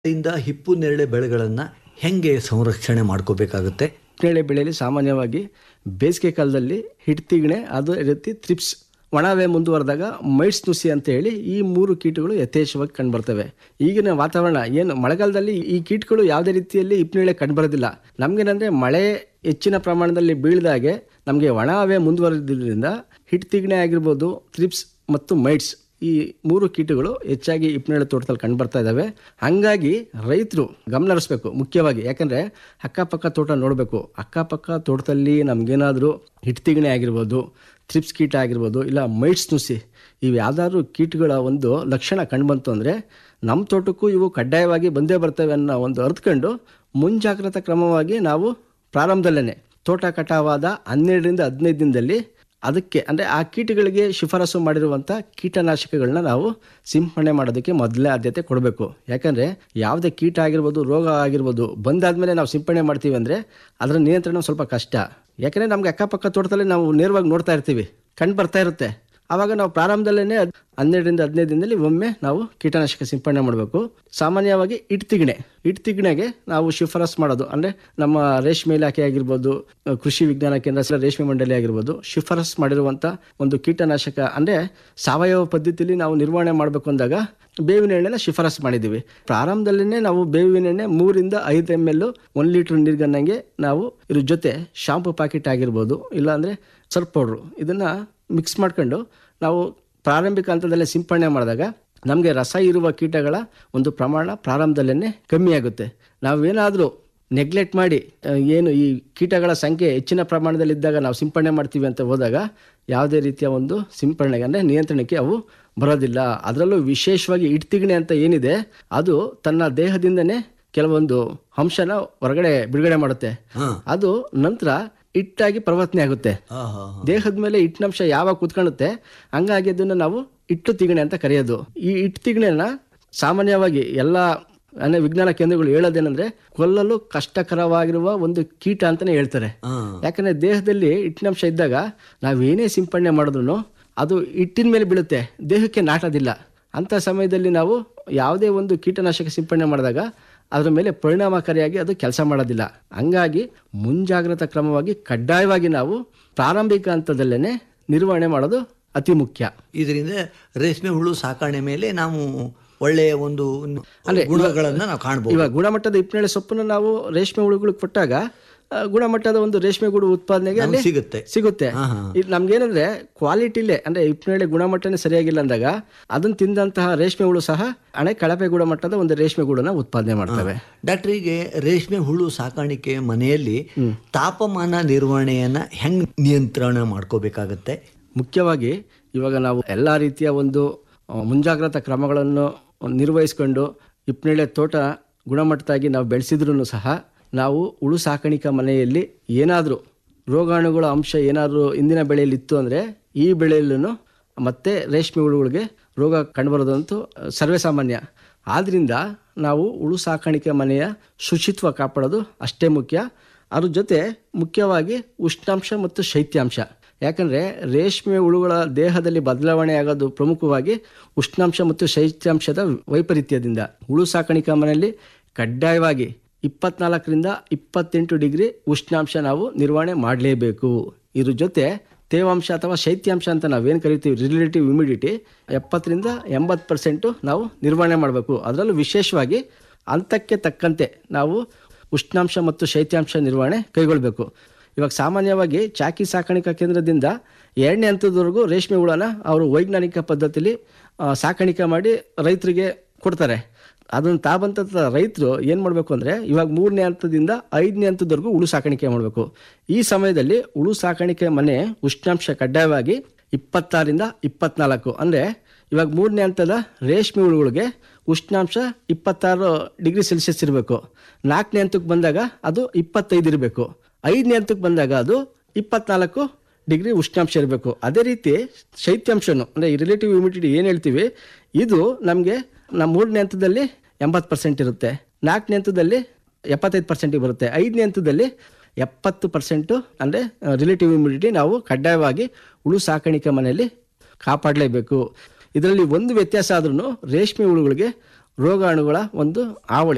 ಇಂದ ಹಿಪ್ಪು ನೇರಳೆ ಬೆಳೆಗಳನ್ನು ಹೆಂಗೆ ಸಂರಕ್ಷಣೆ ಮಾಡ್ಕೋಬೇಕಾಗುತ್ತೆ ನೇರಳೆ ಬೆಳೆಯಲ್ಲಿ ಸಾಮಾನ್ಯವಾಗಿ ಬೇಸಿಗೆ ಕಾಲದಲ್ಲಿ ಹಿಡ್ತಿಗಣೆ ಅದು ರೀತಿ ತ್ರಿಪ್ಸ್ ಒಣವೇ ಮುಂದುವರೆದಾಗ ಮೈಟ್ಸ್ ನುಸಿ ಅಂತ ಹೇಳಿ ಈ ಮೂರು ಕೀಟಗಳು ಯಥೇಚ್ಛವಾಗಿ ಕಂಡುಬರ್ತವೆ ಈಗಿನ ವಾತಾವರಣ ಏನು ಮಳೆಗಾಲದಲ್ಲಿ ಈ ಕೀಟಗಳು ಯಾವುದೇ ರೀತಿಯಲ್ಲಿ ಹಿಪ್ಪನೇಳೆ ಕಂಡುಬರೋದಿಲ್ಲ ನಮಗೇನಂದರೆ ಮಳೆ ಹೆಚ್ಚಿನ ಪ್ರಮಾಣದಲ್ಲಿ ಬೀಳಿದಾಗೆ ನಮಗೆ ಒಣ ಹವೆ ಮುಂದುವರೆದಿದ್ದರಿಂದ ಹಿಡ್ತಿಗಣೆ ಆಗಿರ್ಬೋದು ತ್ರಿಪ್ಸ್ ಮತ್ತು ಮೈಟ್ಸ್ ಈ ಮೂರು ಕೀಟಗಳು ಹೆಚ್ಚಾಗಿ ಹಿಪ್ಪನೇಳೆ ತೋಟದಲ್ಲಿ ಕಂಡುಬರ್ತಾ ಇದ್ದಾವೆ ಹಾಗಾಗಿ ರೈತರು ಗಮನ ಹರಿಸ್ಬೇಕು ಮುಖ್ಯವಾಗಿ ಯಾಕಂದರೆ ಅಕ್ಕಪಕ್ಕ ತೋಟ ನೋಡಬೇಕು ಅಕ್ಕಪಕ್ಕ ತೋಟದಲ್ಲಿ ನಮಗೇನಾದರೂ ಹಿಟ್ತಿಗಣೆ ಆಗಿರ್ಬೋದು ಥ್ರಿಪ್ಸ್ ಕೀಟ ಆಗಿರ್ಬೋದು ಇಲ್ಲ ಮೈಟ್ಸ್ ನುಸಿ ಇವು ಯಾವ್ದಾದ್ರು ಕೀಟಗಳ ಒಂದು ಲಕ್ಷಣ ಕಂಡುಬಂತು ಅಂದರೆ ನಮ್ಮ ತೋಟಕ್ಕೂ ಇವು ಕಡ್ಡಾಯವಾಗಿ ಬಂದೇ ಬರ್ತವೆ ಅನ್ನೋ ಒಂದು ಅರ್ತ್ಕೊಂಡು ಮುಂಜಾಗ್ರತಾ ಕ್ರಮವಾಗಿ ನಾವು ಪ್ರಾರಂಭದಲ್ಲೇ ತೋಟ ಕಟಾವಾದ ಹನ್ನೆರಡರಿಂದ ಹದಿನೈದು ದಿನದಲ್ಲಿ ಅದಕ್ಕೆ ಅಂದರೆ ಆ ಕೀಟಗಳಿಗೆ ಶಿಫಾರಸು ಮಾಡಿರುವಂಥ ಕೀಟನಾಶಕಗಳನ್ನ ನಾವು ಸಿಂಪಡಣೆ ಮಾಡೋದಕ್ಕೆ ಮೊದಲೇ ಆದ್ಯತೆ ಕೊಡಬೇಕು ಯಾಕಂದರೆ ಯಾವುದೇ ಕೀಟ ಆಗಿರ್ಬೋದು ರೋಗ ಆಗಿರ್ಬೋದು ಬಂದಾದ್ಮೇಲೆ ನಾವು ಸಿಂಪಡಣೆ ಮಾಡ್ತೀವಿ ಅಂದರೆ ಅದರ ನಿಯಂತ್ರಣ ಸ್ವಲ್ಪ ಕಷ್ಟ ಯಾಕಂದರೆ ನಮಗೆ ಅಕ್ಕಪಕ್ಕ ತೋಟದಲ್ಲಿ ನಾವು ನೇರವಾಗಿ ನೋಡ್ತಾ ಇರ್ತೀವಿ ಕಂಡು ಬರ್ತಾ ಇರುತ್ತೆ ಆವಾಗ ನಾವು ಪ್ರಾರಂಭದಲ್ಲೇ ಹನ್ನೆರಡರಿಂದ ಹದಿನೈದು ದಿನದಲ್ಲಿ ಒಮ್ಮೆ ನಾವು ಕೀಟನಾಶಕ ಸಿಂಪಡಣೆ ಮಾಡಬೇಕು ಸಾಮಾನ್ಯವಾಗಿ ಇಟ್ತಿಗಣೆ ಇಟ್ತಿಗಣೆಗೆ ನಾವು ಶಿಫಾರಸ್ ಮಾಡೋದು ಅಂದರೆ ನಮ್ಮ ರೇಷ್ಮೆ ಇಲಾಖೆ ಆಗಿರ್ಬೋದು ಅಹ್, ಕೃಷಿ ವಿಜ್ಞಾನ ಕೇಂದ್ರ ಸ- ರೇಷ್ಮೆ ಮಂಡಳಿ ಆಗಿರ್ಬೋದು ಶಿಫಾರಸ್ ಮಾಡಿರುವಂಥ ಒಂದು ಕೀಟನಾಶಕ ಅಂದರೆ ಸಾವಯವ ಪದ್ಧತಿಯಲ್ಲಿ ನಾವು ನಿರ್ವಹಣೆ ಮಾಡಬೇಕು ಅಂದಾಗ ಬೇವಿನ ಎಣ್ಣೆನ ಶಿಫಾರಸ್ ಮಾಡಿದ್ದೀವಿ ಪ್ರಾರಂಭದಲ್ಲೇ ನಾವು ಬೇವಿನ ಎಣ್ಣೆ ಮೂರಿಂದ ಐದು ಎಮ್ ಎಲ್ ಒಂದು ಲೀಟ್ರ್ ನೀರ್ಗನ್ನಂಗೆ ನಾವು ಇದ್ರ ಜೊತೆ ಶಾಂಪು ಪ್ಯಾಕೆಟ್ ಆಗಿರ್ಬೋದು ಇಲ್ಲಾಂದರೆ ಸರ್ಪ್ ಪೌಡ್ರು ಇದನ್ನು ಮಿಕ್ಸ್ ಮಾಡ್ಕೊಂಡು ನಾವು ಪ್ರಾರಂಭಿಕ ಹಂತದಲ್ಲೇ ಸಿಂಪಡಣೆ ಮಾಡಿದಾಗ ನಮಗೆ ರಸ ಇರುವ ಕೀಟಗಳ ಒಂದು ಪ್ರಮಾಣ ಪ್ರಾರಂಭದಲ್ಲೇ ಕಮ್ಮಿ ಆಗುತ್ತೆ ನಾವೇನಾದರೂ ನೆಗ್ಲೆಕ್ಟ್ ಮಾಡಿ ಆ, ಏನು ಈ ಕೀಟಗಳ ಸಂಖ್ಯೆ ಹೆಚ್ಚಿನ ಪ್ರಮಾಣದಲ್ಲಿದ್ದಾಗ ನಾವು ಸಿಂಪಡಣೆ ಮಾಡ್ತೀವಿ ಅಂತ ಹೋದಾಗ ಯಾವುದೇ ರೀತಿಯ ಒಂದು ಸಿಂಪಡಣೆಗೆ ಅಂದರೆ ನಿಯಂತ್ರಣಕ್ಕೆ ಅವು ಬರೋದಿಲ್ಲ ಅದರಲ್ಲೂ ವಿಶೇಷವಾಗಿ ಇಡ್ತಿಗಣೆ ಅಂತ ಏನಿದೆ ಅದು ತನ್ನ ದೇಹದಿಂದನೇ ಕೆಲವೊಂದು ಅಂಶನ ಹೊರಗಡೆ ಬಿಡುಗಡೆ ಮಾಡುತ್ತೆ ಅದು ನಂತರ ಇಟ್ಟಾಗಿ ಪರಿವರ್ತನೆ ಆಗುತ್ತೆ ದೇಹದ ಮೇಲೆ ಹಿಟ್ಟಿನಂಶ ಯಾವಾಗ ಕುತ್ಕೊಳ್ಳುತ್ತೆ ಹಂಗಾಗಿ ಅದನ್ನು ನಾವು ಇಟ್ಟು ತಿಗಣೆ ಅಂತ ಕರೆಯೋದು ಈ ಇಟ್ಟು ತಿಗಣೆನ ಸಾಮಾನ್ಯವಾಗಿ ಎಲ್ಲ ಅಂದರೆ ವಿಜ್ಞಾನ ಕೇಂದ್ರಗಳು ಹೇಳೋದೇನೆಂದ್ರೆ ಕೊಲ್ಲಲು ಕಷ್ಟಕರವಾಗಿರುವ ಒಂದು ಕೀಟ ಅಂತಾನೆ ಹೇಳ್ತಾರೆ ಯಾಕಂದ್ರೆ ದೇಹದಲ್ಲಿ ಹಿಟ್ಟಿನಂಶ ಇದ್ದಾಗ ನಾವೇನೇ ಸಿಂಪಡಣೆ ಮಾಡಿದ್ರು ಅದು ಹಿಟ್ಟಿನ ಮೇಲೆ ಬೀಳುತ್ತೆ ದೇಹಕ್ಕೆ ನಾಟೋದಿಲ್ಲ ಅಂಥ ಸಮಯದಲ್ಲಿ ನಾವು ಯಾವುದೇ ಒಂದು ಕೀಟನಾಶಕ ಸಿಂಪಡಣೆ ಮಾಡಿದಾಗ ಅದರ ಮೇಲೆ ಪರಿಣಾಮಕಾರಿಯಾಗಿ ಅದು ಕೆಲಸ ಮಾಡೋದಿಲ್ಲ ಹಂಗಾಗಿ ಮುಂಜಾಗ್ರತಾ ಕ್ರಮವಾಗಿ ಕಡ್ಡಾಯವಾಗಿ ನಾವು ಪ್ರಾರಂಭಿಕ ಹಂತದಲ್ಲೇ ನಿರ್ವಹಣೆ ಮಾಡೋದು ಅತಿ ಮುಖ್ಯ ಇದರಿಂದ ರೇಷ್ಮೆ ಹುಳು ಸಾಕಣೆ ಮೇಲೆ ನಾವು ಒಳ್ಳೆಯ ಒಂದು ಗುಣಗಳನ್ನು ನಾವು ಕಾಣ್ಬೋದು ಇವಾಗ ಗುಣಮಟ್ಟದ ಹಿಪ್ಪನೇಳೆ ಸೊಪ್ಪನ್ನು ನಾವು ರೇಷ್ಮೆ ಹುಳುಗಳಿಗೆ ಕೊಟ್ಟಾಗ ಆ, ಗುಣಮಟ್ಟದ ಒಂದು ರೇಷ್ಮೆ ಗೂಡು ಉತ್ಪಾದನೆಗೆ ಅಲ್ಲಿ ಸಿಗುತ್ತೆ ಸಿಗುತ್ತೆ ಇದು ನಮ್ಗೇನಂದ್ರೆ ಕ್ವಾಲಿಟಿಲೇ ಅಂದ್ರೆ ಹಿಪ್ಪನೇಳೆ ಗುಣಮಟ್ಟನೇ ಸರಿಯಾಗಿಲ್ಲ ಅಂದಾಗ ಅದನ್ನ ತಿಂದಂತಹ ರೇಷ್ಮೆ ಹುಳು ಸಹ ಹಣೆ ಕಳಪೆ ಗುಣಮಟ್ಟದ ಒಂದು ರೇಷ್ಮೆ ಗೂಡನ್ನ ಉತ್ಪಾದನೆ ಮಾಡ್ತವೆ ಡಾಕ್ಟರ್ ಈಗ ರೇಷ್ಮೆ ಹುಳು ಸಾಕಾಣಿಕೆ ಮನೆಯಲ್ಲಿ ತಾಪಮಾನ ನಿರ್ವಹಣೆಯನ್ನ ಹೆಂಗ್ ನಿಯಂತ್ರಣ ಮಾಡ್ಕೋಬೇಕಾಗತ್ತೆ ಮುಖ್ಯವಾಗಿ ಇವಾಗ ನಾವು ಎಲ್ಲ ರೀತಿಯ ಒಂದು ಆ, ಮುಂಜಾಗ್ರತಾ ಕ್ರಮಗಳನ್ನು ನಿರ್ವಹಿಸ್ಕೊಂಡು ಹಿಪ್ಪನೇಳೆ ತೋಟ ಗುಣಮಟ್ಟದಾಗಿ ನಾವು ಬೆಳೆಸಿದ್ರೂ ಸಹ ನಾವು ಉಳು ಸಾಕಾಣಿಕಾ ಮನೆಯಲ್ಲಿ ಏನಾದರೂ ರೋಗಾಣುಗಳ ಅಂಶ ಏನಾದರೂ ಇಂದಿನ ಬೆಳೆಯಲ್ಲಿ ಇತ್ತು ಅಂದರೆ ಈ ಬೆಳೆಯಲ್ಲೂ ಮತ್ತೆ ರೇಷ್ಮೆ ಹುಳುಗಳಿಗೆ ರೋಗ ಕಂಡುಬರೋದಂತೂ ಸರ್ವೇ ಸಾಮಾನ್ಯ ಆದ್ದರಿಂದ ನಾವು ಉಳು ಸಾಕಾಣಿಕೆ ಮನೆಯ ಶುಚಿತ್ವ ಕಾಪಾಡೋದು ಅಷ್ಟೇ ಮುಖ್ಯ ಅದ್ರ ಜೊತೆ ಮುಖ್ಯವಾಗಿ ಉಷ್ಣಾಂಶ ಮತ್ತು ಶೈತ್ಯಾಂಶ ಯಾಕಂದರೆ ರೇಷ್ಮೆ ಹುಳುಗಳ ದೇಹದಲ್ಲಿ ಬದಲಾವಣೆ ಆಗೋದು ಪ್ರಮುಖವಾಗಿ ಉಷ್ಣಾಂಶ ಮತ್ತು ಶೈತ್ಯಾಂಶದ ವೈಪರೀತ್ಯದಿಂದ ಹುಳು ಸಾಕಾಣಿಕಾ ಮನೆಯಲ್ಲಿ ಕಡ್ಡಾಯವಾಗಿ ಇಪ್ಪತ್ನಾಲ್ಕರಿಂದ ಇಪ್ಪತ್ತೆಂಟು ಡಿಗ್ರಿ ಉಷ್ಣಾಂಶ ನಾವು ನಿರ್ವಹಣೆ ಮಾಡಲೇಬೇಕು ಇದ್ರ ಜೊತೆ ತೇವಾಂಶ ಅಥವಾ ಶೈತ್ಯಾಂಶ ಅಂತ ನಾವೇನು ಕರಿತೀವಿ ರಿಲೇಟಿವ್ ಹ್ಯುಮಿಡಿಟಿ ಎಪ್ಪತ್ತರಿಂದ ಎಂಬತ್ತು ಪರ್ಸೆಂಟು ನಾವು ನಿರ್ವಹಣೆ ಮಾಡಬೇಕು ಅದರಲ್ಲೂ ವಿಶೇಷವಾಗಿ ಹಂತಕ್ಕೆ ತಕ್ಕಂತೆ ನಾವು ಉಷ್ಣಾಂಶ ಮತ್ತು ಶೈತ್ಯಾಂಶ ನಿರ್ವಹಣೆ ಕೈಗೊಳ್ಳಬೇಕು ಇವಾಗ ಸಾಮಾನ್ಯವಾಗಿ ಚಾಕಿ ಸಾಕಾಣಿಕಾ ಕೇಂದ್ರದಿಂದ ಎರಡನೇ ಹಂತದವರೆಗೂ ರೇಷ್ಮೆ ಹುಳನ ಅವರು ವೈಜ್ಞಾನಿಕ ಪದ್ಧತಿಲಿ ಆ, ಸಾಕಾಣಿಕೆ ಮಾಡಿ ರೈತರಿಗೆ ಕೊಡ್ತಾರೆ ಅದನ್ನು ತಾಬಂತ ರೈತರು ಏನು ಮಾಡಬೇಕು ಅಂದರೆ ಇವಾಗ ಮೂರನೇ ಹಂತದಿಂದ ಐದನೇ ಹಂತದವರೆಗೂ ಉಳು ಸಾಕಾಣಿಕೆ ಮಾಡಬೇಕು ಈ ಸಮಯದಲ್ಲಿ ಉಳು ಸಾಕಾಣಿಕೆ ಮನೆ ಉಷ್ಣಾಂಶ ಕಡ್ಡಾಯವಾಗಿ ಇಪ್ಪತ್ತಾರಿಂದ ಇಪ್ಪತ್ನಾಲ್ಕು ಅಂದರೆ ಇವಾಗ ಮೂರನೇ ಹಂತದ ರೇಷ್ಮೆ ಹುಳುಗಳಿಗೆ ಉಷ್ಣಾಂಶ ಇಪ್ಪತ್ತಾರು ಡಿಗ್ರಿ ಸೆಲ್ಸಿಯಸ್ ಇರಬೇಕು ನಾಲ್ಕನೇ ಹಂತಕ್ಕೆ ಬಂದಾಗ ಅದು ಇಪ್ಪತ್ತೈದು ಇರಬೇಕು ಐದನೇ ಹಂತಕ್ಕೆ ಬಂದಾಗ ಅದು ಇಪ್ಪತ್ನಾಲ್ಕು ಡಿಗ್ರಿ ಉಷ್ಣಾಂಶ ಇರಬೇಕು ಅದೇ ರೀತಿ ಶೈತ್ಯಾಂಶನು ಅಂದರೆ ರಿಲೇಟಿವ್ ಹ್ಯೂಮಿಡಿಟಿ ಏನು ಹೇಳ್ತೀವಿ ಇದು ನಮಗೆ ನಮ್ಮ ಮೂರನೇ ಹಂತದಲ್ಲಿ ಎಂಬತ್ತು ಪರ್ಸೆಂಟ್ ಇರುತ್ತೆ ನಾಲ್ಕನೇ ಹಂತದಲ್ಲಿ ಎಪ್ಪತ್ತೈದು ಪರ್ಸೆಂಟಿಗೆ ಬರುತ್ತೆ ಐದನೇ ಹಂತದಲ್ಲಿ ಎಪ್ಪತ್ತು ಪರ್ಸೆಂಟು ಅಂದರೆ ರಿಲೇಟಿವ್ ಹ್ಯೂಮಿಡಿಟಿ ನಾವು ಕಡ್ಡಾಯವಾಗಿ ಹುಳು ಸಾಕಾಣಿಕೆ ಮನೆಯಲ್ಲಿ ಕಾಪಾಡಲೇಬೇಕು ಇದರಲ್ಲಿ ಒಂದು ವ್ಯತ್ಯಾಸ ಆದ್ರೂ ರೇಷ್ಮೆ ಹುಳುಗಳಿಗೆ ರೋಗಾಣುಗಳ ಒಂದು ಹಾವಳಿ